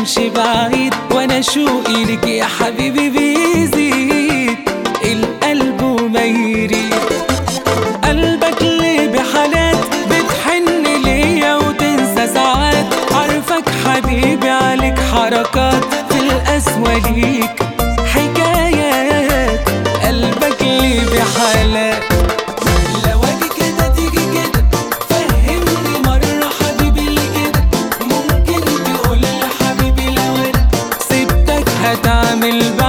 كانش بعيد وانا شوقي لك يا حبيبي بيزيد القلب وما يريد قلبك ليه بحالات بتحن ليا وتنسى ساعات عارفك حبيبي عليك حركات في القسوة ليك حكايات قلبك ليه بحالات لو اجي كده تيجي كده فهمني مرة حبيبي اللي كده ممكن تقول لي حبيبي لو انا سبتك هتعمل بعد